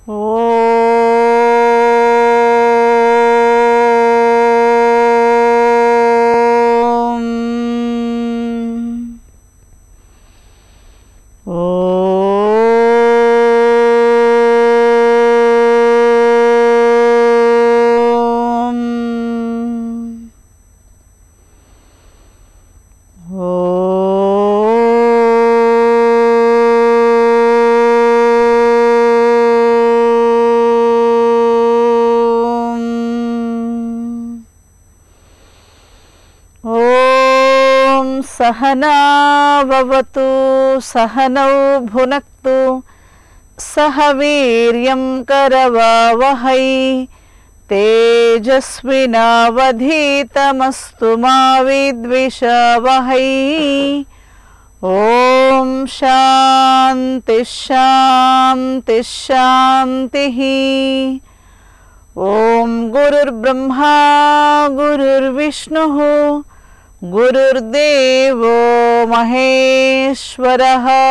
ఓం ఓం ఓం సహనావతు సహనౌ భునక్తు సహ వీర్యం కరవావహై తేజస్వినావధీతమస్తు మా విద్విషావహై ఓం శాంతి శాంతి శాంతి ఓం గురుర్బ్రహ్మా గురుర్విష్ణు గురుర్దేవో మహేశ్వర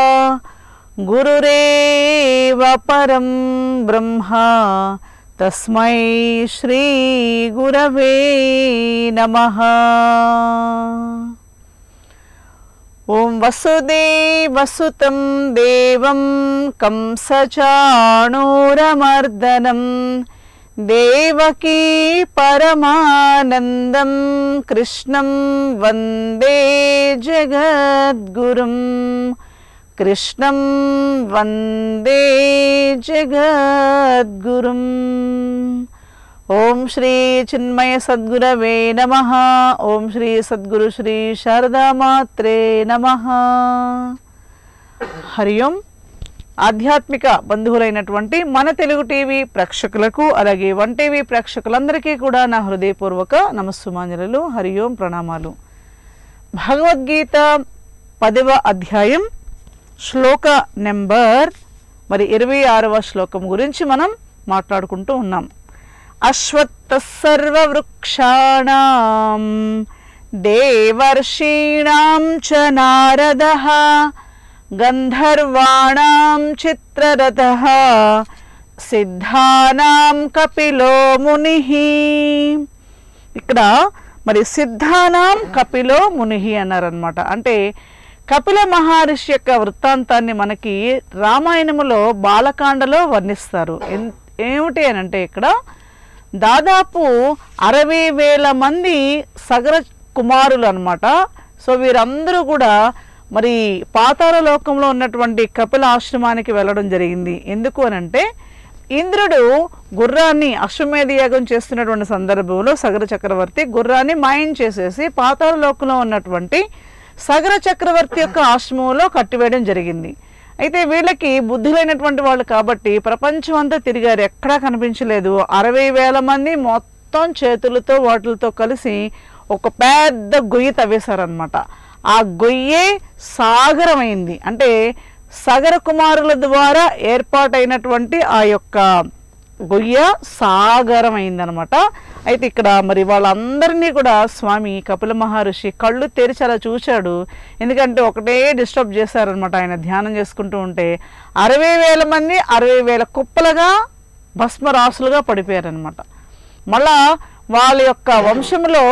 గురురేవ పరం బ్రహ్మ తస్మై శ్రీ గురవే నమః ఓం వసుదేవసుతం దేవం కంసచాణూరమర్దనం దేవకీ పరమానందం కృష్ణం వందే జగద్గురుం కృష్ణం వందే జగద్గురుం ఓం శ్రీ చిన్మయ సద్గురవే నమ ఓం శ్రీ సద్గురు శ్రీ శారదామాత్రే నమ హరి ఓం ఆధ్యాత్మిక బంధువులైనటువంటి మన తెలుగు టీవీ ప్రేక్షకులకు అలాగే వన్ టీవీ ప్రేక్షకులందరికీ కూడా నా హృదయపూర్వక నమస్సుమాంజలు హరి ఓం ప్రణామాలు భగవద్గీత పదవ అధ్యాయం శ్లోక నెంబర్ మరి ఇరవై ఆరవ శ్లోకం గురించి మనం మాట్లాడుకుంటూ ఉన్నాం అశ్వత్థ సర్వవృక్షాణం దేవర్షీణాం చ నారదః గంధర్వాణాం చిత్రరథః సిద్ధానాం కపిలో ముని ఇక్కడ మరి సిద్ధానాం కపిలో ముని అన్నారనమాట అంటే కపిల మహర్షి యొక్క వృత్తాంతాన్ని మనకి రామాయణములో బాలకాండలో వర్ణిస్తారు ఎన్- ఏమిటి అని అంటే ఇక్కడ దాదాపు అరవై వేల మంది సగర కుమారులు అన్నమాట సో వీరందరూ కూడా మరి పాతాళ లోకంలో ఉన్నటువంటి కపిల ఆశ్రమానికి వెళ్ళడం జరిగింది ఎందుకు అని అంటే ఇంద్రుడు గుర్రాన్ని అశ్వమేధ యాగం చేస్తున్నటువంటి సందర్భంలో సగర చక్రవర్తి గుర్రాన్ని మాయం చేసేసి పాతాళ లోకంలో ఉన్నటువంటి సగర చక్రవర్తి యొక్క ఆశ్రమంలో కట్టివేయడం జరిగింది అయితే వీళ్ళకి బుద్ధి లేనటువంటి వాళ్ళు కాబట్టి ప్రపంచం అంతా తిరిగారు ఎక్కడా కనిపించలేదు అరవై వేల మంది మొత్తం చేతులతో వాటిలతో కలిసి ఒక పెద్ద గొయ్యి తవ్వేశారనమాట ఆ గొయ్యే సాగరమైంది అంటే సగర కుమారుల ద్వారా ఏర్పాటైనటువంటి ఆ యొక్క గొయ్య సాగరమైందనమాట అయితే ఇక్కడ మరి వాళ్ళందరినీ కూడా స్వామి కపిల మహర్షి కళ్ళు తెరిచి అలా చూశాడు ఎందుకంటే ఒకటే డిస్టర్బ్ చేశారనమాట ఆయన ధ్యానం చేసుకుంటూ ఉంటే అరవై వేల మంది అరవై వేల కుప్పలుగా భస్మరాసులుగా పడిపోయారనమాట మళ్ళా వాళ్ళ యొక్క వంశంలో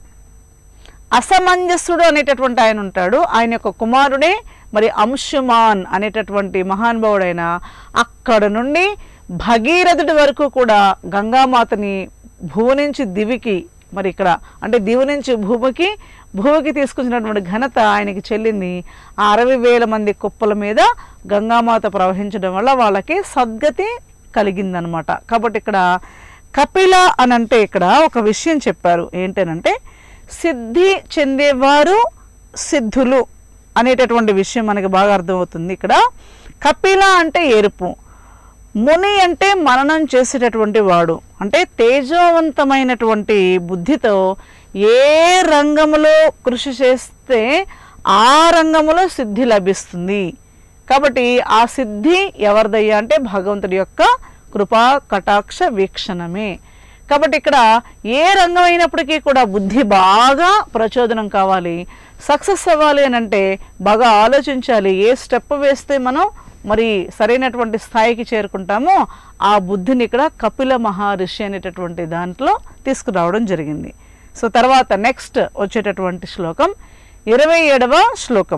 అసమంజసుడు అనేటటువంటి ఆయన ఉంటాడు ఆయన యొక్క కుమారుడే మరి అంశుమాన్ అనేటటువంటి మహానుభావుడైన అక్కడ నుండి భగీరథుడి వరకు కూడా గంగామాతని భూమి నుంచి దివికి మరి ఇక్కడ అంటే దివి నుంచి భూమికి భూమికి తీసుకొచ్చినటువంటి ఘనత ఆయనకి చెల్లింది ఆ అరవై వేల మంది కుప్పల మీద గంగామాత ప్రవహించడం వల్ల వాళ్ళకి సద్గతి కలిగిందనమాట కాబట్టి ఇక్కడ కపిల అని అంటే ఇక్కడ ఒక విషయం చెప్పారు ఏంటనంటే సిద్ధి చెందేవారు సిద్ధులు అనేటటువంటి విషయం మనకి బాగా అర్థమవుతుంది ఇక్కడ కపిల అంటే ఎరుపు ముని అంటే మననం చేసేటటువంటి వాడు అంటే తేజోవంతమైనటువంటి బుద్ధితో ఏ రంగములో కృషి చేస్తే ఆ రంగములో సిద్ధి లభిస్తుంది కాబట్టి ఆ సిద్ధి ఎవరిదయ్యా అంటే భగవంతుడి యొక్క కృపా కటాక్ష వీక్షణమే కాబట్టి ఇక్కడ ఏ రంగం అయినప్పటికీ కూడా బుద్ధి బాగా ప్రచోదనం కావాలి సక్సెస్ అవ్వాలి అని అంటే బాగా ఆలోచించాలి ఏ స్టెప్ వేస్తే మనం మరి సరైనటువంటి స్థాయికి చేరుకుంటామో ఆ బుద్ధిని ఇక్కడ కపిల మహర్షి అనేటటువంటి దాంట్లో తీసుకురావడం జరిగింది సో తర్వాత నెక్స్ట్ వచ్చేటటువంటి శ్లోకం ఇరవై ఏడవ శ్లోకం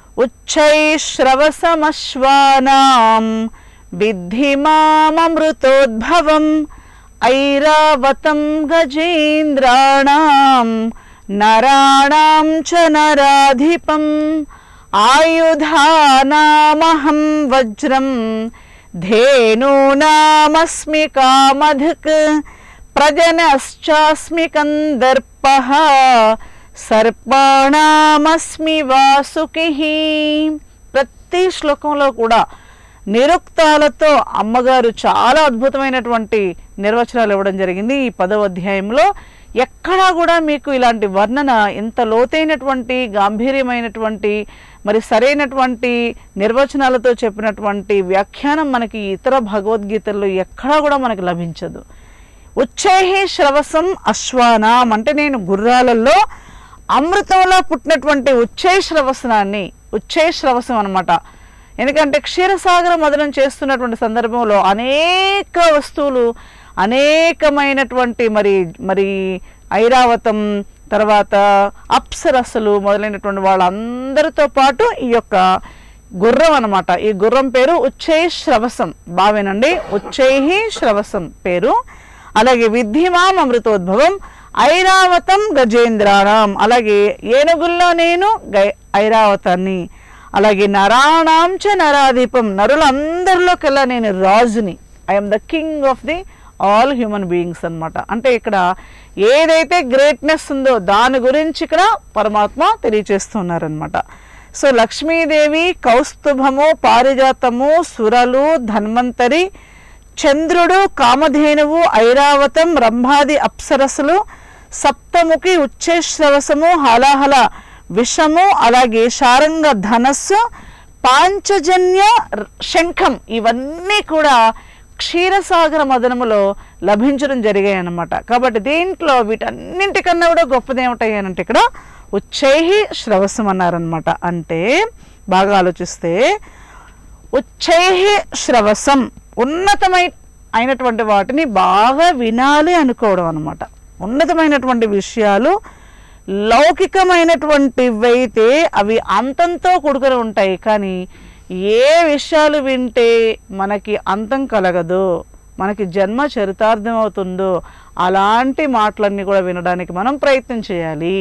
ఉచ్చైశ్రవసమశ్వానాం విద్ధి మామృతోద్భవం ఐరావతం గజేంద్రాణం నరాణాం చ నరాధిపం ఆయుధానామహం వజ్రం ధేనూనామస్మి కామధుక్ ప్రజనశ్చాస్మి కందర్పః సర్పాణామస్మి వాసుకి ప్రతి శ్లోకంలో కూడా నిరుక్తాలతో అమ్మగారు చాలా అద్భుతమైనటువంటి నిర్వచనాలు ఇవ్వడం జరిగింది ఈ పదవ అధ్యాయంలో ఎక్కడా కూడా మీకు ఇలాంటి వర్ణన ఇంత లోతైనటువంటి గాంభీర్యమైనటువంటి మరి సరైనటువంటి నిర్వచనాలతో చెప్పినటువంటి వ్యాఖ్యానం మనకి ఇతర భగవద్గీతల్లో ఎక్కడా కూడా మనకి లభించదు ఉచ్చైహి శ్రవసం అశ్వానాం అంటే నేను గుర్రాలలో అమృతంలో పుట్టినటువంటి ఉచ్చై శ్రవసనాన్ని ఉచ్చై శ్రవసం అనమాట ఎందుకంటే క్షీరసాగర మదనం చేస్తున్నటువంటి సందర్భంలో అనేక వస్తువులు అనేకమైనటువంటి మరి మరి ఐరావతం తర్వాత అప్సరస్సులు మొదలైనటువంటి వాళ్ళందరితో పాటు ఈ యొక్క గుర్రం అన్నమాట ఈ గుర్రం పేరు ఉచ్చై శ్రవసం బావేనండి ఉచ్చైహి శ్రవసం పేరు అలాగే విద్ధిమాం అమృతోద్భవం ఐరావతం గజేంద్రాణం అలాగే ఏనుగుల్లో నేను గై ఐరావతాన్ని అలాగే నరాణాం చ నరాధిపం నరులందరిలోకెల్లా నేను రాజుని I am the king of the all human beings అన్నమాట అంటే ఇక్కడ ఏదైతే గ్రేట్నెస్ ఉందో దాని గురించి ఇక్కడ పరమాత్మ తెలియచేస్తున్నారనమాట సో లక్ష్మీదేవి కౌస్తుభము పారిజాతము సురలు ధన్వంతరి చంద్రుడు కామధేనువు ఐరావతం రంభాది అప్సరస్సులు సప్తముఖి ఉచ్చేశ్రవసము హలాహల విషము అలాగే శారంగ ధనస్సు పాంచజన్య ర- శంఖం ఇవన్నీ కూడా క్షీరసాగర మదనములో లభించడం జరిగాయి అన్నమాట కాబట్టి దీంట్లో వీటన్నింటికన్నా కూడా గొప్పది ఏమిటయ్యానంటే ఇక్కడ ఉచ్చైహి శ్రవసం అన్నారనమాట అంటే బాగా ఆలోచిస్తే ఉచ్చైహి శ్రవసం ఉన్నతమై అయినటువంటి వాటిని బాగా వినాలి అనుకోవడం అనమాట ఉన్నతమైనటువంటి విషయాలు లౌకికమైనటువంటివైతే అవి అంతంతో కూడుకొని ఉంటాయి కానీ ఏ విషయాలు వింటే మనకి అంతం కలగదో మనకి జన్మ చరితార్థం అవుతుందో అలాంటి మాటలన్నీ కూడా వినడానికి మనం ప్రయత్నం చేయాలి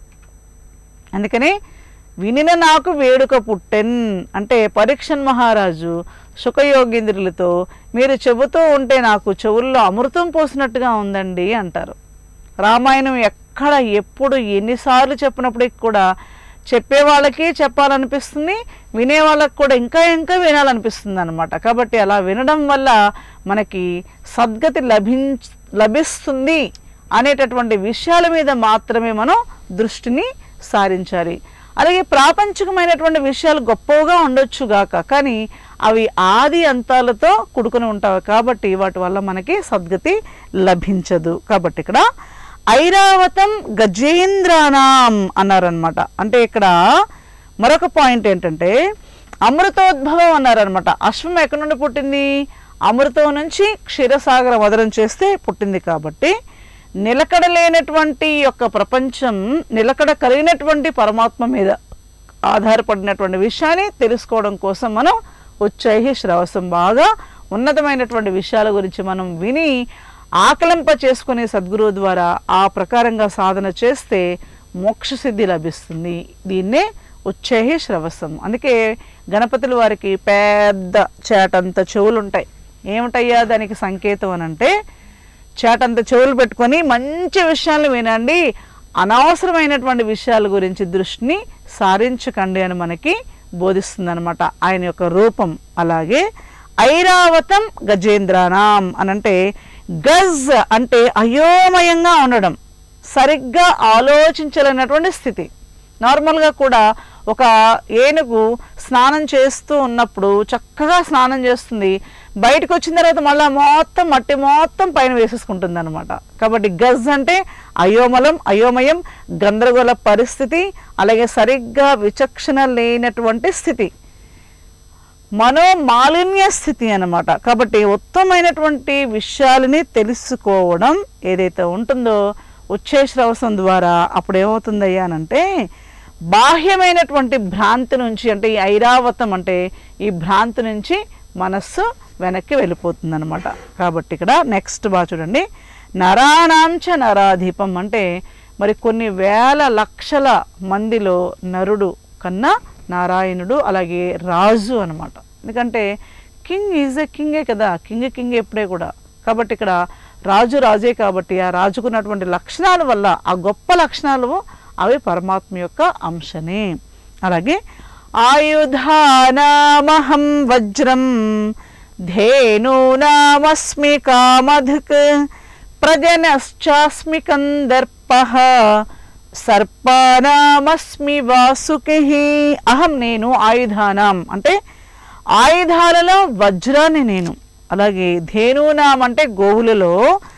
అందుకని వినిన నాకు వేడుక పుట్టెన్ అంటే పరీక్షన్ మహారాజు సుఖయోగేంద్రులతో మీరు చెబుతూ ఉంటే నాకు చెవుల్లో అమృతం పోసినట్టుగా ఉందండి అంటారు రామాయణం ఎక్కడ ఎప్పుడు ఎన్నిసార్లు చెప్పినప్పటికి కూడా చెప్పే వాళ్ళకి చెప్పాలనిపిస్తుంది వినే వాళ్ళకి కూడా ఇంకా ఇంకా వినాలనిపిస్తుంది అనమాట కాబట్టి అలా వినడం వల్ల మనకి సద్గతి లభించ లభిస్తుంది అనేటటువంటి విషయాల మీద మాత్రమే మనం దృష్టిని సారించాలి అలాగే ప్రాపంచికమైనటువంటి విషయాలు గొప్పగా ఉండొచ్చు గాక కానీ అవి ఆది అంతాలతో కూడుకుని ఉంటాయి కాబట్టి వాటి వల్ల మనకి సద్గతి లభించదు కాబట్టి ఇక్కడ ఐరావతం గజేంద్రానాం అన్నారనమాట అంటే ఇక్కడ మరొక పాయింట్ ఏంటంటే అమృతోద్భవం అన్నారనమాట అశ్వం ఎక్కడి నుండి పుట్టింది అమృతం నుంచి క్షీరసాగర వదనం చేస్తే పుట్టింది కాబట్టి నిలకడ లేనటువంటి యొక్క ప్రపంచం నిలకడ కలిగినటువంటి పరమాత్మ మీద ఆధారపడినటువంటి విషయాన్ని తెలుసుకోవడం కోసం మనం ఉచ్చైహి శ్రవసం బాగా ఉన్నతమైనటువంటి విషయాల గురించి మనం విని ఆకలింప చేసుకునే సద్గురువు ద్వారా ఆ ప్రకారంగా సాధన చేస్తే మోక్షసిద్ధి లభిస్తుంది దీన్నే ఉచ్చైహి శ్రవసం అందుకే గణపతుల వారికి పెద్ద చేటంత చెవులు ఉంటాయి ఏమిటయ్యా దానికి సంకేతం అని అంటే చేటంత చెవులు పెట్టుకొని మంచి విషయాలు వినండి అనవసరమైనటువంటి విషయాల గురించి దృష్టిని సారించకండి అని మనకి బోధిస్తుంది ఆయన యొక్క రూపం అలాగే ఐరావతం గజేంద్రానాం అనంటే గజ్ అంటే అయోమయంగా ఉండడం సరిగ్గా ఆలోచించలేనటువంటి స్థితి నార్మల్గా కూడా ఒక ఏనుగు స్నానం చేస్తూ ఉన్నప్పుడు చక్కగా స్నానం చేస్తుంది బయటకు వచ్చిన తర్వాత మళ్ళీ మొత్తం మట్టి మొత్తం పైన వేసేసుకుంటుంది అనమాట కాబట్టి గజ్ అంటే అయోమలం అయోమయం గందరగోళ పరిస్థితి అలాగే సరిగ్గా విచక్షణ లేనటువంటి స్థితి మనోమాలిన్య స్థితి అన్నమాట కాబట్టి ఉత్తమమైనటువంటి విషయాలని తెలుసుకోవడం ఏదైతే ఉంటుందో ఉచ్చేశ్రవసం ద్వారా అప్పుడు ఏమవుతుందయ్యా అనంటే బాహ్యమైనటువంటి భ్రాంతి నుంచి అంటే ఈ ఐరావతం అంటే ఈ భ్రాంతి నుంచి మనస్సు వెనక్కి వెళ్ళిపోతుంది అనమాట కాబట్టి ఇక్కడ నెక్స్ట్ బాగా చూడండి నరాణాంచ నరాధీపం అంటే మరి కొన్ని వేల లక్షల మందిలో నరుడు కన్నా నారాయణుడు అలాగే రాజు అనమాట ఎందుకంటే కింగ్ ఈజ్ ఎ కింగే కదా కింగ్ కింగ్ ఎప్పుడే కూడా కాబట్టి ఇక్కడ రాజు రాజే కాబట్టి ఆ రాజుకున్నటువంటి లక్షణాల వల్ల ఆ గొప్ప లక్షణాలు అవి పరమాత్మ యొక్క అంశనే అలాగే ఆయుధానామహం వజ్రం ధేనూనామస్మి కామధుక్ ప్రజనశ్చాస్మి కందర్ప సర్పానామస్మి వాసుకి అహం నేను ఆయుధానాం అంటే ఆయుధాలలో వజ్రాన్ని నేను అలాగే ధేనూనాం అంటే గోవులలో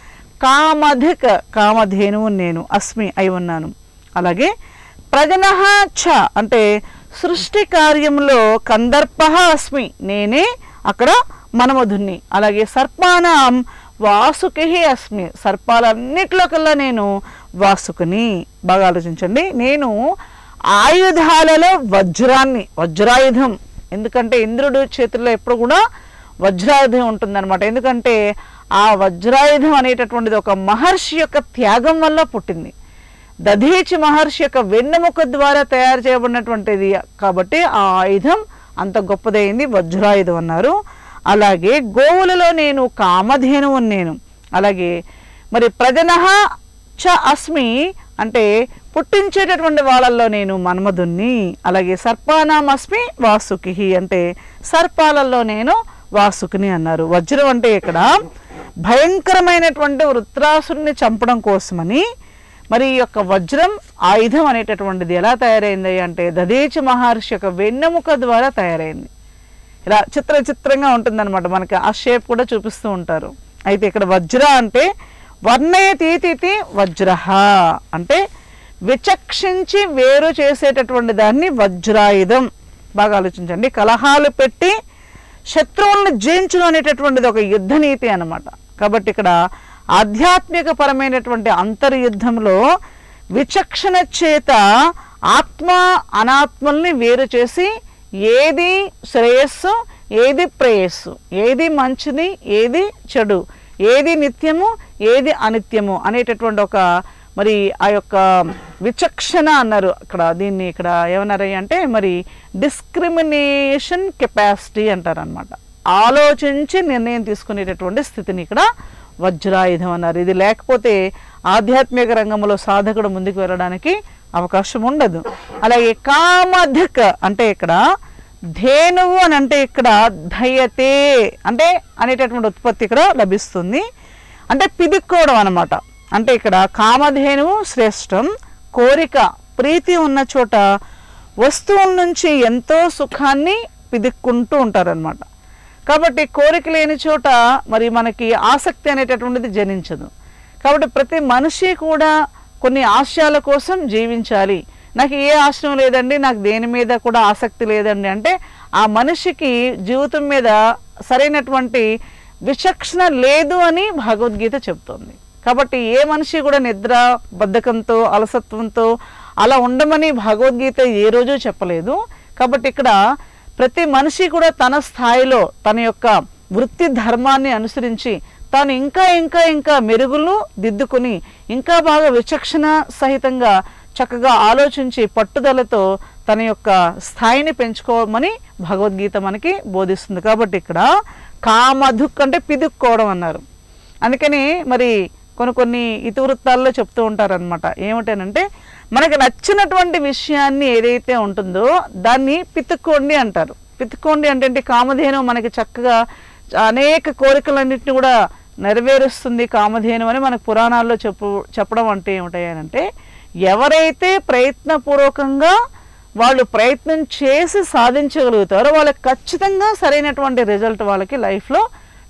కామధిక కామధేనువు నేను అస్మి అయి ఉన్నాను అలాగే ప్రజన చ అంటే సృష్టి కార్యంలో కందర్ప అస్మి నేనే అక్కడ మనమధుని అలాగే సర్పానాం వాసుకి అస్మి సర్పాలన్నిట్లో కల్లా నేను వాసుకుని బాగా ఆలోచించండి నేను ఆయుధాలలో వజ్రాన్ని వజ్రాయుధం ఎందుకంటే ఇంద్రుడు చేతుల్లో ఎప్పుడు కూడా వజ్రాయుధం ఉంటుందన్నమాట ఎందుకంటే ఆ వజ్రాయుధం అనేటటువంటిది ఒక మహర్షి యొక్క త్యాగం వల్ల పుట్టింది దధీచి మహర్షి యొక్క వెన్నెముక ద్వారా తయారు చేయబడినటువంటిది కాబట్టి ఆ ఆయుధం అంత గొప్పదైంది వజ్రాయుధం అన్నారు అలాగే గోవులలో నేను కామధేనువు నేను అలాగే మరి ప్రజనహ చ అస్మి అంటే పుట్టించేటటువంటి వాళ్ళల్లో నేను మన్మధుణ్ణి అలాగే సర్పానాం అస్మి వాసుకి అంటే సర్పాలలో నేను వాసుకుని అన్నారు వజ్రం అంటే ఇక్కడ భయంకరమైనటువంటి వృత్రాసుని చంపడం కోసమని మరి ఈ యొక్క వజ్రం ఆయుధం అనేటటువంటిది ఎలా తయారైంది అంటే దధీచి మహర్షి యొక్క వెన్నెముక ద్వారా తయారైంది ఇలా చిత్ర చిత్రంగా ఉంటుందన్నమాట మనకి ఆ షేప్ కూడా చూపిస్తూ ఉంటారు అయితే ఇక్కడ వజ్ర అంటే వర్ణయతీతి వజ్ర అంటే విచక్షించి వేరు చేసేటటువంటి దాన్ని వజ్రాయుధం బాగా ఆలోచించండి కలహాలు పెట్టి శత్రువులను జయించడం అనేటటువంటిది ఒక యుద్ధ నీతి అన్నమాట కాబట్టి ఇక్కడ ఆధ్యాత్మిక పరమైనటువంటి అంతర్యుద్ధంలో విచక్షణ చేత ఆత్మ అనాత్మల్ని వేరు చేసి ఏది శ్రేయస్సు ఏది ప్రేయస్సు ఏది మంచిది ఏది చెడు ఏది నిత్యము ఏది అనిత్యము అనేటటువంటి ఒక మరి ఆ యొక్క విచక్షణ అన్నారు అక్కడ దీన్ని ఇక్కడ ఏమన్నారు అంటే మరి డిస్క్రిమినేషన్ కెపాసిటీ అంటారు అనమాట ఆలోచించి నిర్ణయం తీసుకునేటటువంటి స్థితిని ఇక్కడ వజ్రాయుధం అన్నారు ఇది లేకపోతే ఆధ్యాత్మిక రంగంలో సాధకుడు ముందుకు వెళ్ళడానికి అవకాశం ఉండదు అలాగే కామధిక్ అంటే ఇక్కడ ధేనువు అని అంటే ఇక్కడ ధయతే అంటే అనేటటువంటి ఉత్పత్తి ఇక్కడ లభిస్తుంది అంటే పిదుక్కోవడం అనమాట అంటే ఇక్కడ కామధేనువు శ్రేష్టం కోరిక ప్రీతి ఉన్న చోట వస్తువుల నుంచి ఎంతో సుఖాన్ని పిదుక్కుంటూ ఉంటారనమాట కాబట్టి కోరిక లేని చోట మరి మనకి ఆసక్తి అనేటటువంటిది జనించదు కాబట్టి ప్రతి మనిషి కూడా కొన్ని ఆశయాల కోసం జీవించాలి నాకు ఏ ఆశయం లేదండి నాకు దేని మీద కూడా ఆసక్తి లేదండి అంటే ఆ మనిషికి జీవితం మీద సరైనటువంటి విచక్షణ లేదు అని భగవద్గీత చెప్తోంది కాబట్టి ఏ మనిషి కూడా నిద్ర బద్ధకంతో అలసత్వంతో అలా ఉండమని భగవద్గీత ఏ రోజు చెప్పలేదు కాబట్టి ఇక్కడ ప్రతి మనిషి కూడా తన స్థాయిలో తన యొక్క వృత్తి ధర్మాన్ని అనుసరించి తాను ఇంకా ఇంకా ఇంకా మెరుగులు దిద్దుకుని ఇంకా బాగా విచక్షణ సహితంగా చక్కగా ఆలోచించి పట్టుదలతో తన యొక్క స్థాయిని పెంచుకోమని భగవద్గీత మనకి బోధిస్తుంది కాబట్టి ఇక్కడ కామధుక్ అంటే పిదుక్కోవడం అన్నారు అందుకని మరి కొన్ని కొన్ని ఇతివృత్తాల్లో చెప్తూ ఉంటారనమాట ఏమిటనంటే మనకు నచ్చినటువంటి విషయాన్ని ఏదైతే ఉంటుందో దాన్ని పితుక్కోండి అంటారు పితుక్కోండి అంటే ఏంటి? కామధేను మనకి చక్కగా అనేక కోరికలన్నింటినీ కూడా నెరవేరుస్తుంది కామధేను అని మనకు పురాణాల్లో చెప్పు చెప్పడం అంటే ఏమిటాయనంటే ఎవరైతే ప్రయత్నపూర్వకంగా వాళ్ళు ప్రయత్నం చేసి సాధించగలుగుతారో వాళ్ళకి ఖచ్చితంగా సరైనటువంటి రిజల్ట్ వాళ్ళకి లైఫ్లో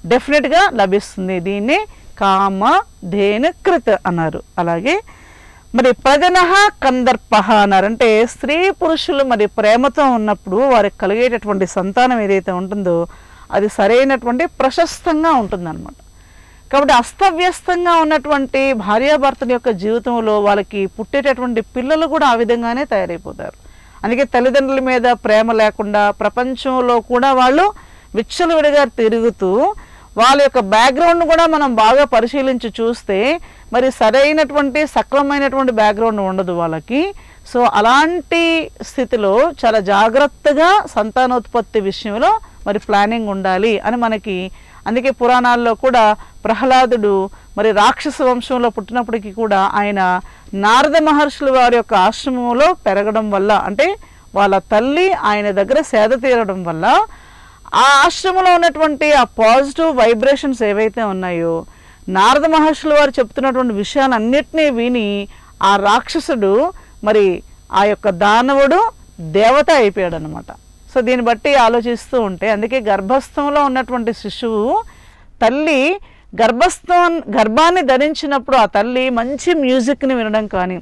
డెఫినెట్గా లభిస్తుంది దీన్ని కామ ధేను కృత్ అన్నారు అలాగే మరి ప్రజన కందర్ప అన్నారు అంటే స్త్రీ పురుషులు మరి ప్రేమతో ఉన్నప్పుడు వారికి కలిగేటటువంటి సంతానం ఏదైతే ఉంటుందో అది సరైనటువంటి ప్రశస్తంగా ఉంటుందన్నమాట కాబట్టి అస్తవ్యస్తంగా ఉన్నటువంటి భార్యాభర్తల యొక్క జీవితంలో వాళ్ళకి పుట్టేటటువంటి పిల్లలు కూడా ఆ విధంగానే తయారైపోతారు అందుకే తల్లిదండ్రుల మీద ప్రేమ లేకుండా ప్రపంచంలో కూడా వాళ్ళు విచ్చలవిడిగా తిరుగుతూ వాళ్ళ యొక్క బ్యాక్గ్రౌండ్ కూడా మనం బాగా పరిశీలించి చూస్తే మరి సరైనటువంటి సక్రమైనటువంటి బ్యాక్గ్రౌండ్ ఉండదు వాళ్ళకి సో అలాంటి స్థితిలో చాలా జాగ్రత్తగా సంతానోత్పత్తి విషయంలో మరి ప్లానింగ్ ఉండాలి అని మనకి అందుకే పురాణాల్లో కూడా ప్రహ్లాదుడు మరి రాక్షస వంశంలో పుట్టినప్పటికీ కూడా ఆయన నారద మహర్షుల వారి యొక్క ఆశ్రమంలో పెరగడం వల్ల అంటే వాళ్ళ తల్లి ఆయన దగ్గర సేద తీరడం వల్ల ఆ ఆశ్రమంలో ఉన్నటువంటి ఆ పాజిటివ్ వైబ్రేషన్స్ ఏవైతే ఉన్నాయో నారద మహర్షుల వారు చెప్తున్నటువంటి విషయాలన్నిటినీ విని ఆ రాక్షసుడు మరి ఆ యొక్క దానవుడు దేవత అయిపోయాడు అనమాట సో దీన్ని బట్టి ఆలోచిస్తూ ఉంటే అందుకే గర్భస్థంలో ఉన్నటువంటి శిశువు తల్లి గర్భస్థం గర్భాన్ని ధరించినప్పుడు ఆ తల్లి మంచి మ్యూజిక్ని వినడం కానీ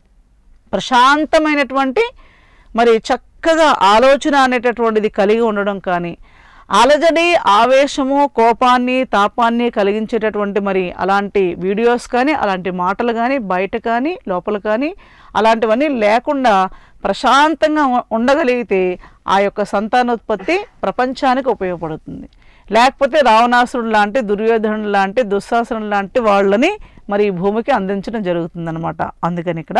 ప్రశాంతమైనటువంటి మరి చక్కగా ఆలోచన అనేటటువంటిది కలిగి ఉండడం కానీ అలజడి ఆవేశము కోపాన్ని తాపాన్ని కలిగించేటటువంటి మరి అలాంటి వీడియోస్ కానీ అలాంటి మాటలు కానీ బయట కానీ లోపల కానీ అలాంటివన్నీ లేకుండా ప్రశాంతంగా ఉ- ఉండగలిగితే ఆ యొక్క సంతానోత్పత్తి ప్రపంచానికి ఉపయోగపడుతుంది లేకపోతే రావణాసురుడు లాంటి దుర్యోధనుడు లాంటి దుశ్శాసనుడు లాంటి వాళ్ళని మరి ఈ భూమికి అందించడం జరుగుతుందన్నమాట అందుకని ఇక్కడ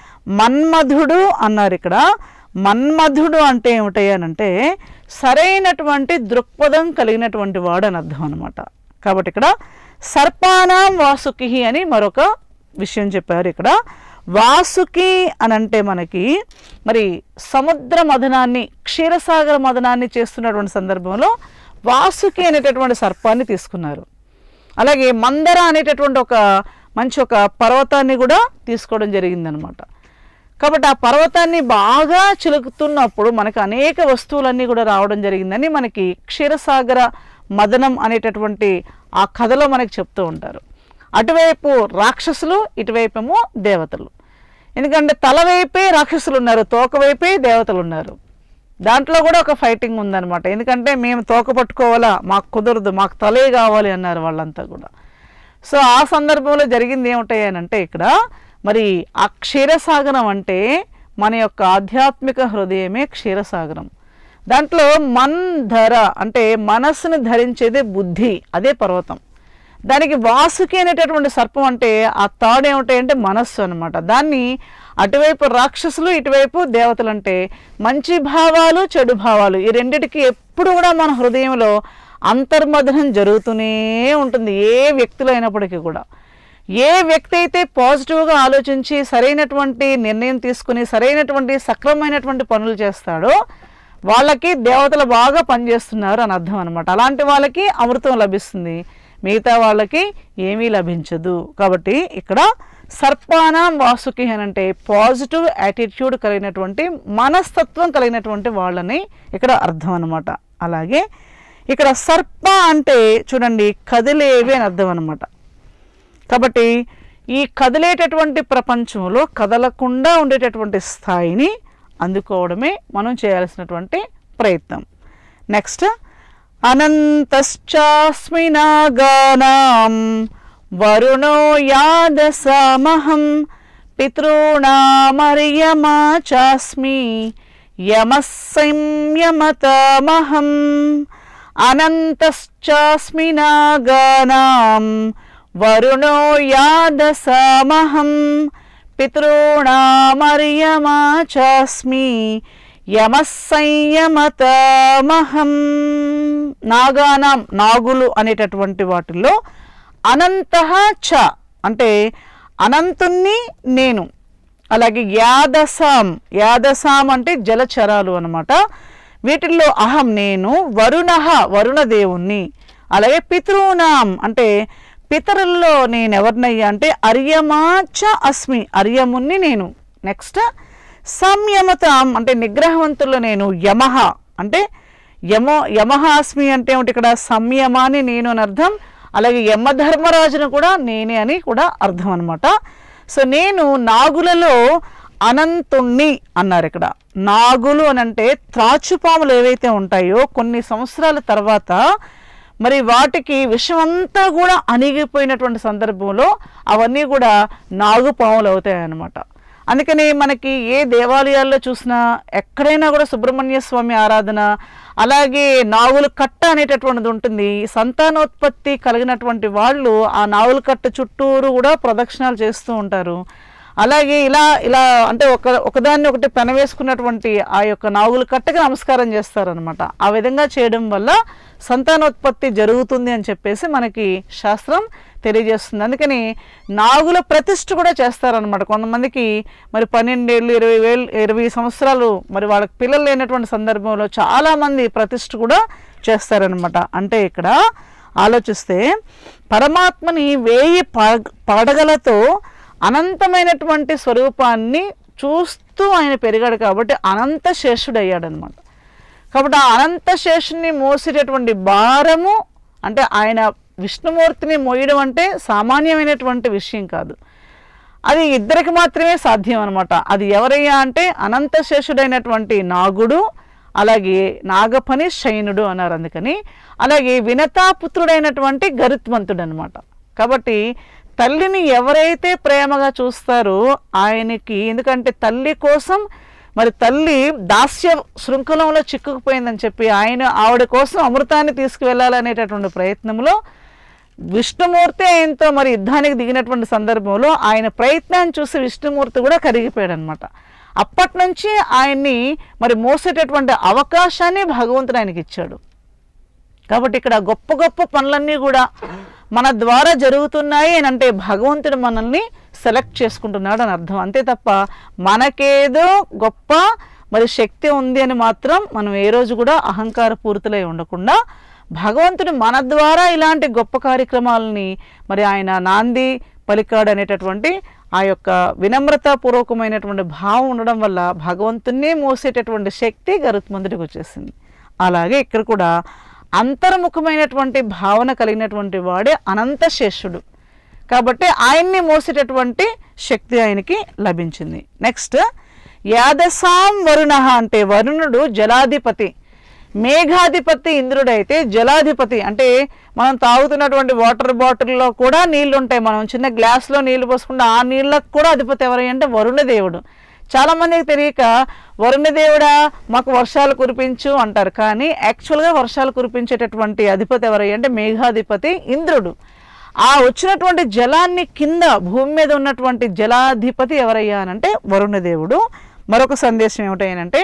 మన్మధుడు అన్నారు ఇక్కడ మన్మధుడు అంటే ఏమిటయ్యానంటే సరైనటువంటి దృక్పథం కలిగినటువంటి వాడు అని అర్థం అనమాట కాబట్టి ఇక్కడ సర్పానాం వాసుకి అని మరొక విషయం చెప్పారు ఇక్కడ వాసుకి అని అంటే మనకి మరి సముద్ర మదనాన్ని క్షీరసాగర మదనాన్ని చేస్తున్నటువంటి సందర్భంలో వాసుకి అనేటటువంటి సర్పాన్ని తీసుకున్నారు అలాగే మందర అనేటటువంటి ఒక మంచి ఒక పర్వతాన్ని కూడా తీసుకోవడం జరిగిందనమాట కాబట్టి ఆ పర్వతాన్ని బాగా చిలుకుతున్నప్పుడు మనకు అనేక వస్తువులన్నీ కూడా రావడం జరిగిందని మనకి క్షీరసాగర మదనం అనేటటువంటి ఆ కథలో మనకి చెప్తూ ఉంటారు అటువైపు రాక్షసులు ఇటువైపేమో దేవతలు ఎందుకంటే తల వైపే రాక్షసులు ఉన్నారు తోక వైపే దేవతలు ఉన్నారు దాంట్లో కూడా ఒక ఫైటింగ్ ఉందన్నమాట ఎందుకంటే మేము తోక పట్టుకోవాలా మాకు కుదరదు మాకు తలే కావాలి అన్నారు వాళ్ళంతా కూడా సో ఆ సందర్భంలో జరిగింది ఏమిటాయనంటే ఇక్కడ మరి ఆ క్షీరసాగరం అంటే మన యొక్క ఆధ్యాత్మిక హృదయమే క్షీరసాగరం దాంట్లో మన్ ధర అంటే మనస్సుని ధరించేదే బుద్ధి అదే పర్వతం దానికి వాసుకి అనేటటువంటి సర్పం అంటే ఆ తాడు ఏమిటాయంటే మనస్సు అన్నమాట దాన్ని అటువైపు రాక్షసులు ఇటువైపు దేవతలు అంటే మంచి భావాలు చెడు భావాలు ఈ రెండిటికి ఎప్పుడు కూడా మన హృదయంలో అంతర్మదనం జరుగుతూనే ఉంటుంది ఏ వ్యక్తులు అయినప్పటికీ కూడా ఏ వ్యక్తి అయితే పాజిటివ్గా ఆలోచించి సరైనటువంటి నిర్ణయం తీసుకుని సరైనటువంటి సక్రమైనటువంటి పనులు చేస్తాడో వాళ్ళకి దేవతలు బాగా పనిచేస్తున్నారు అని అర్థం అనమాట అలాంటి వాళ్ళకి అమృతం లభిస్తుంది మిగతా వాళ్ళకి ఏమీ లభించదు కాబట్టి ఇక్కడ సర్పానం వాసుకి అని అంటే పాజిటివ్ యాటిట్యూడ్ కలిగినటువంటి మనస్తత్వం కలిగినటువంటి వాళ్ళని ఇక్కడ అర్థం అనమాట అలాగే ఇక్కడ సర్ప అంటే చూడండి కదిలేవి అని అర్థం అనమాట కాబట్టి ఈ కదిలేటటువంటి ప్రపంచంలో కదలకుండా ఉండేటటువంటి స్థాయిని అందుకోవడమే మనం చేయాల్సినటువంటి ప్రయత్నం నెక్స్ట్ అనంతశ్చాస్మి నాగానాం వరుణో యాదసామహం పితॄణామర్యమా చాస్మి యమः సంయమతామహం అనంతశ్చాస్మి నాగానాం వరుణో యాదసామహం పితॄణామర్యమా చాస్మి యమः సంయమతామహం నాగానాం నాగులు అనేటటువంటి వాటిల్లో అనంత చ అంటే అనంతుణ్ణి నేను అలాగే యాదసాం యాదసాం అంటే జలచరాలు అన్నమాట వీటిల్లో అహం నేను వరుణ వరుణ దేవుణ్ణి అలాగే పితృనాం అంటే పితరుల్లో నేను ఎవరినయ్యా అంటే అర్యమాచ అస్మి అర్యముని నేను నెక్స్ట్ సంయమతాం అంటే నిగ్రహవంతుల్లో నేను యమహ అంటే యమో యమహ అస్మి అంటే ఏమిటి ఇక్కడ సంయమాని నేను అని అర్థం అలాగే యమధర్మరాజును కూడా నేనే అని కూడా అర్థం అనమాట సో నేను నాగులలో అనంతుణ్ణి అన్నారు ఇక్కడ నాగులు అని అంటే త్రాచుపాములు ఏవైతే ఉంటాయో కొన్ని సంవత్సరాల తర్వాత మరి వాటికి విషమంతా కూడా అణిగిపోయినటువంటి సందర్భంలో అవన్నీ కూడా నాగుపాములు అవుతాయి అన్నమాట అందుకని మనకి ఏ దేవాలయాల్లో చూసినా ఎక్కడైనా కూడా సుబ్రహ్మణ్య స్వామి ఆరాధన అలాగే నాగుల కట్ట అనేటటువంటిది ఉంటుంది సంతానోత్పత్తి కలిగినటువంటి వాళ్ళు ఆ నాగుల కట్ట చుట్టూరు కూడా ప్రదక్షిణాలు చేస్తూ ఉంటారు అలాగే ఇలా ఇలా అంటే ఒక ఒకదాన్ని ఒకటి పెనవేసుకున్నటువంటి ఆ యొక్క నాగుల కట్టకి నమస్కారం చేస్తారనమాట ఆ విధంగా చేయడం వల్ల సంతానోత్పత్తి జరుగుతుంది అని చెప్పేసి మనకి శాస్త్రం తెలియజేస్తుంది అందుకని నాగుల ప్రతిష్ఠ కూడా చేస్తారనమాట కొంతమందికి మరి పన్నెండేళ్ళు ఇరవై వేలు ఇరవై సంవత్సరాలు మరి వాళ్ళకి పిల్లలు లేనటువంటి సందర్భంలో చాలామంది ప్రతిష్ఠ కూడా చేస్తారనమాట అంటే ఇక్కడ ఆలోచిస్తే పరమాత్మని వేయి పడ- పడగలతో అనంతమైనటువంటి స్వరూపాన్ని చూస్తూ ఆయన పెరిగాడు కాబట్టి అనంత శేషుడు అయ్యాడనమాట కాబట్టి ఆ అనంత శేషుని మోసేటటువంటి భారము అంటే ఆయన విష్ణుమూర్తిని మోయడం అంటే సామాన్యమైనటువంటి విషయం కాదు అది ఇద్దరికి మాత్రమే సాధ్యం అనమాట అది ఎవరయ్యా అంటే అనంత శేషుడైనటువంటి నాగుడు అలాగే నాగపని శయనుడు అన్నారు అందుకని అలాగే వినతాపుత్రుడైనటువంటి గరుత్మంతుడు అనమాట కాబట్టి తల్లిని ఎవరైతే ప్రేమగా చూస్తారో ఆయనకి ఎందుకంటే తల్లి కోసం మరి తల్లి దాస్య శృంఖలంలో చిక్కుకుపోయిందని చెప్పి ఆయన ఆవిడ కోసం అమృతాన్ని తీసుకువెళ్ళాలనేటటువంటి ప్రయత్నంలో విష్ణుమూర్తి ఆయనతో మరి యుద్ధానికి దిగినటువంటి సందర్భంలో ఆయన ప్రయత్నాన్ని చూసి విష్ణుమూర్తి కూడా కరిగిపోయాడు అనమాట అప్పటి నుంచి ఆయన్ని మరి మోసేటటువంటి అవకాశాన్ని భగవంతుడు ఆయనకి ఇచ్చాడు కాబట్టి ఇక్కడ గొప్ప గొప్ప పనులన్నీ కూడా మన ద్వారా జరుగుతున్నాయి అని అంటే భగవంతుడు మనల్ని సెలెక్ట్ చేసుకుంటున్నాడు అని అర్థం అంతే తప్ప మనకేదో గొప్ప మరి శక్తి ఉంది అని మాత్రం మనం ఏ రోజు కూడా అహంకార పూరితులై ఉండకుండా భగవంతుడు మన ద్వారా ఇలాంటి గొప్ప కార్యక్రమాలని మరి ఆయన నాంది పలికాడు అనేటటువంటి ఆ యొక్క వినమ్రతాపూర్వకమైనటువంటి భావం ఉండడం వల్ల భగవంతున్నే మోసేటటువంటి శక్తి గరుత్మంతుడికి వచ్చేసింది అలాగే ఇక్కడ కూడా అంతర్ముఖమైనటువంటి భావన కలిగినటువంటి వాడే అనంత శేషుడు కాబట్టి ఆయన్ని మోసేటటువంటి శక్తి ఆయనకి లభించింది నెక్స్ట్ యాదసాం వరుణ అంటే వరుణుడు జలాధిపతి మేఘాధిపతి ఇంద్రుడైతే జలాధిపతి అంటే మనం తాగుతున్నటువంటి వాటర్ బాటిల్లో కూడా నీళ్లు ఉంటాయి మనం చిన్న గ్లాస్లో నీళ్లు పోసుకుంటే ఆ నీళ్ళకు కూడా అధిపతి ఎవరై అంటే వరుణదేవుడు చాలా మందికి తెలియక వరుణదేవుడా మాకు వర్షాలు కురిపించు అంటారు కానీ యాక్చువల్గా వర్షాలు కురిపించేటటువంటి అధిపతి ఎవరై అంటే మేఘాధిపతి ఇంద్రుడు ఆ వచ్చినటువంటి జలాన్ని కింద భూమి మీద ఉన్నటువంటి జలాధిపతి ఎవరయ్యా అనంటే వరుణదేవుడు మరొక సందేశం ఏమిటంటే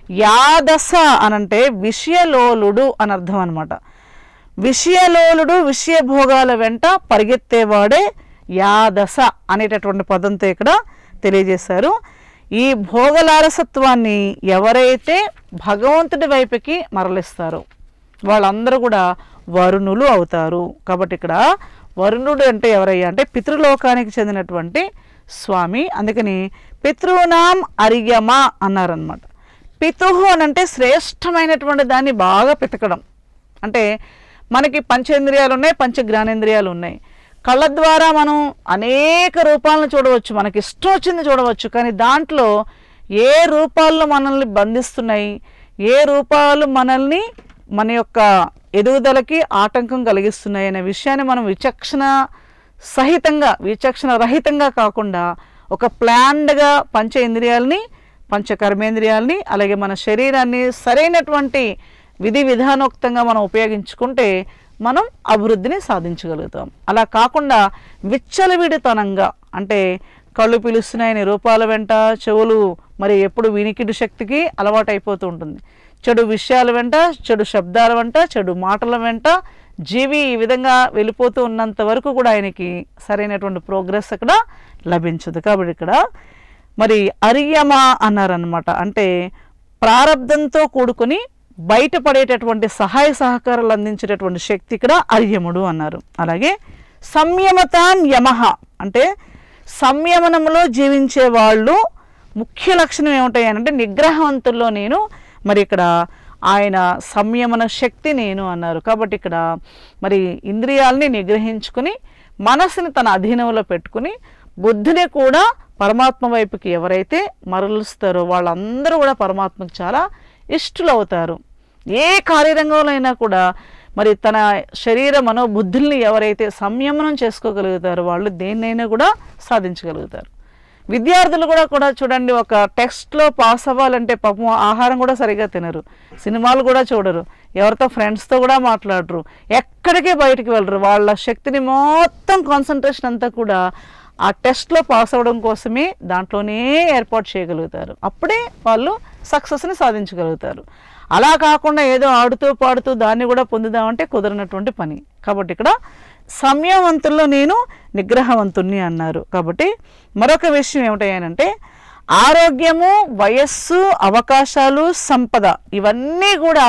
యాదస అనంటే విషయలోలుడు అని అర్థం అనమాట విషయలోలుడు విషయ భోగాల వెంట పరిగెత్తేవాడే యాదస అనేటటువంటి పదంతో ఇక్కడ తెలియజేశారు ఈ భోగలారసత్వాన్ని ఎవరైతే భగవంతుడి వైపుకి మరలిస్తారో వాళ్ళందరూ కూడా వరుణులు అవుతారు కాబట్టి ఇక్కడ వరుణుడు అంటే ఎవరయ్యా అంటే పితృలోకానికి చెందినటువంటి స్వామి అందుకని పితృనాం అరియమ అన్నారనమాట పితుహు అని అంటే శ్రేష్టమైనటువంటి దాన్ని బాగా పితకడం అంటే మనకి పంచేంద్రియాలు ఉన్నాయి పంచ జ్ఞానేంద్రియాలు ఉన్నాయి కళ్ళ ద్వారా మనం అనేక రూపాలను చూడవచ్చు మనకి ఇష్టం వచ్చింది చూడవచ్చు కానీ దాంట్లో ఏ రూపాల్లో మనల్ని బంధిస్తున్నాయి ఏ రూపాలు మనల్ని మన యొక్క ఎదుగుదలకి ఆటంకం కలిగిస్తున్నాయి అనే విషయాన్ని మనం విచక్షణ సహితంగా విచక్షణ రహితంగా కాకుండా ఒక ప్లాన్డ్గా పంచ ఇంద్రియాలని పంచ కర్మేంద్రియాలని అలాగే మన శరీరాన్ని సరైనటువంటి విధి విధానోక్తంగా మనం ఉపయోగించుకుంటే మనం అభివృద్ధిని సాధించగలుగుతాం అలా కాకుండా విచ్చలవిడితనంగా అంటే కళ్ళు పిలుస్తున్నాయని రూపాల వెంట చెవులు మరి ఎప్పుడు వినికిడి శక్తికి అలవాటు అయిపోతూ ఉంటుంది చెడు విషయాల వెంట చెడు శబ్దాల వెంట చెడు మాటల వెంట జీవి ఈ విధంగా వెళ్ళిపోతూ ఉన్నంత వరకు కూడా ఆయనకి సరైనటువంటి ప్రోగ్రెస్ అక్కడ లభించదు కాబట్టి ఇక్కడ మరి అరియమ అన్నారనమాట అంటే ప్రారంధంతో కూడుకొని బయటపడేటటువంటి సహాయ సహకారాలు అందించేటటువంటి శక్తి ఇక్కడ అర్యముడు అన్నారు అలాగే సంయమతాం యమహ అంటే సంయమనంలో జీవించే వాళ్ళు ముఖ్య లక్షణం ఏమిటాయి అంటే నిగ్రహవంతుల్లో నేను మరి ఇక్కడ ఆయన సంయమన శక్తి నేను అన్నారు కాబట్టి ఇక్కడ మరి ఇంద్రియాలని నిగ్రహించుకుని మనసుని తన అధీనంలో పెట్టుకుని బుద్ధిని కూడా పరమాత్మ వైపుకి ఎవరైతే మరలుస్తారో వాళ్ళందరూ కూడా పరమాత్మకు చాలా ఇష్టలు అవుతారు ఏ కార్యరంగంలో అయినా కూడా మరి తన శరీర మనోబుద్ధుల్ని ఎవరైతే సంయమనం చేసుకోగలుగుతారో వాళ్ళు దేన్నైనా కూడా సాధించగలుగుతారు విద్యార్థులు కూడా కూడా చూడండి ఒక టెక్స్ట్లో పాస్ అవ్వాలంటే పాపం ఆహారం కూడా సరిగా తినరు సినిమాలు కూడా చూడరు ఎవరితో ఫ్రెండ్స్తో కూడా మాట్లాడరు ఎక్కడికి బయటికి వెళ్ళరు వాళ్ళ శక్తిని మొత్తం కాన్సన్ట్రేషన్ అంతా కూడా ఆ టెస్ట్లో పాస్ అవ్వడం కోసమే దాంట్లోనే ఏర్పాటు చేయగలుగుతారు అప్పుడే వాళ్ళు సక్సెస్ని సాధించగలుగుతారు అలా కాకుండా ఏదో ఆడుతూ పాడుతూ దాన్ని కూడా పొందుదామంటే కుదరనటువంటి పని కాబట్టి ఇక్కడ సమయవంతుల్లో నేను నిగ్రహవంతుణ్ణి అన్నారు కాబట్టి మరొక విషయం ఏమిటంటే ఆరోగ్యము వయస్సు అవకాశాలు సంపద ఇవన్నీ కూడా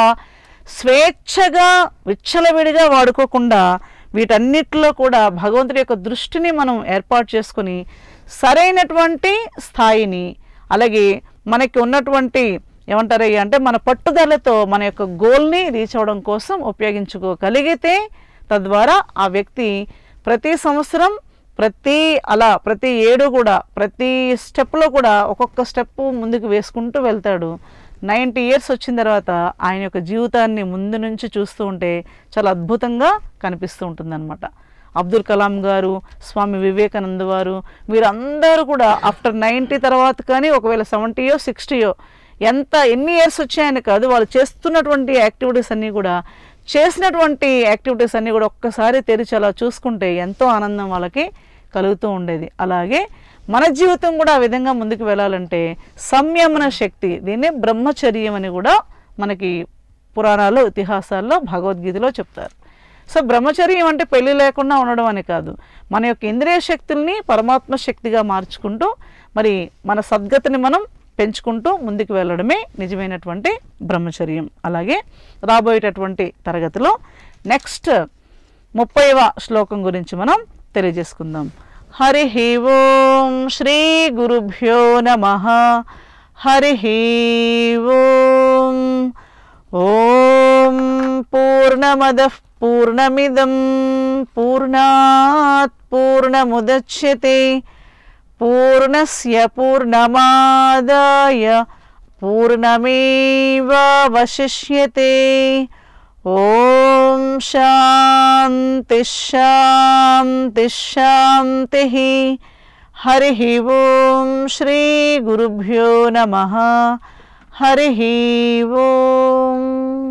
స్వేచ్ఛగా విచ్చలవిడిగా వాడుకోకుండా వీటన్నిటిలో కూడా భగవంతుడి యొక్క దృష్టిని మనం ఏర్పాటు చేసుకుని సరైనటువంటి స్థాయిని అలాగే మనకి ఉన్నటువంటి ఏమంటారు అంటే మన పట్టుదలతో మన యొక్క గోల్ని రీచ్ అవ్వడం కోసం ఉపయోగించుకోగలిగితే తద్వారా ఆ వ్యక్తి ప్రతి సంవత్సరం ప్రతి అలా ప్రతి ఏడు కూడా ప్రతి స్టెప్లో కూడా ఒక్కొక్క స్టెప్ ముందుకు వేసుకుంటూ వెళ్తాడు నైంటీ ఇయర్స్ వచ్చిన తర్వాత ఆయన యొక్క జీవితాన్ని ముందు నుంచి చూస్తూ ఉంటే చాలా అద్భుతంగా కనిపిస్తూ ఉంటుందన్నమాట అబ్దుల్ కలాం గారు స్వామి వివేకానంద వారు వీరందరూ కూడా ఆఫ్టర్ నైంటీ తర్వాత కానీ ఒకవేళ సెవెంటీయో సిక్స్టీయో ఎంత ఎన్ని ఇయర్స్ వచ్చాయని కాదు వాళ్ళు చేస్తున్నటువంటి యాక్టివిటీస్ అన్నీ కూడా చేసినటువంటి యాక్టివిటీస్ అన్నీ కూడా ఒక్కసారి తెరిచి అలా చూసుకుంటే ఎంతో ఆనందం వాళ్ళకి కలుగుతూ ఉండేది అలాగే మన జీవితం కూడా ఆ విధంగా ముందుకు వెళ్ళాలంటే సంయమన శక్తి దీన్నే బ్రహ్మచర్యం అని కూడా మనకి పురాణాల్లో ఇతిహాసాల్లో భగవద్గీతలో చెప్తారు సో బ్రహ్మచర్యం అంటే పెళ్లి లేకుండా ఉండడం అని కాదు మన యొక్క ఇంద్రియ శక్తుల్ని పరమాత్మ శక్తిగా మార్చుకుంటూ మరి మన సద్గతిని మనం పెంచుకుంటూ ముందుకు వెళ్ళడమే నిజమైనటువంటి బ్రహ్మచర్యం అలాగే రాబోయేటటువంటి తరగతిలో నెక్స్ట్ ముప్పైవ శ్లోకం గురించి మనం తెలియజేసుకుందాం హరి ఓం శ్రీ గురుభ్యో నమ హరి ఓం ఓం పూర్ణమద పూర్ణమిదం పూర్ణాత్ పూర్ణముదచ్యతే పూర్ణస్య పూర్ణమాదాయ పూర్ణమేవావశిష్యతే ఓం శాంతి శాంతి శాంతి హరి ఓం శ్రీ గురుభ్యో నమ హరి ఓం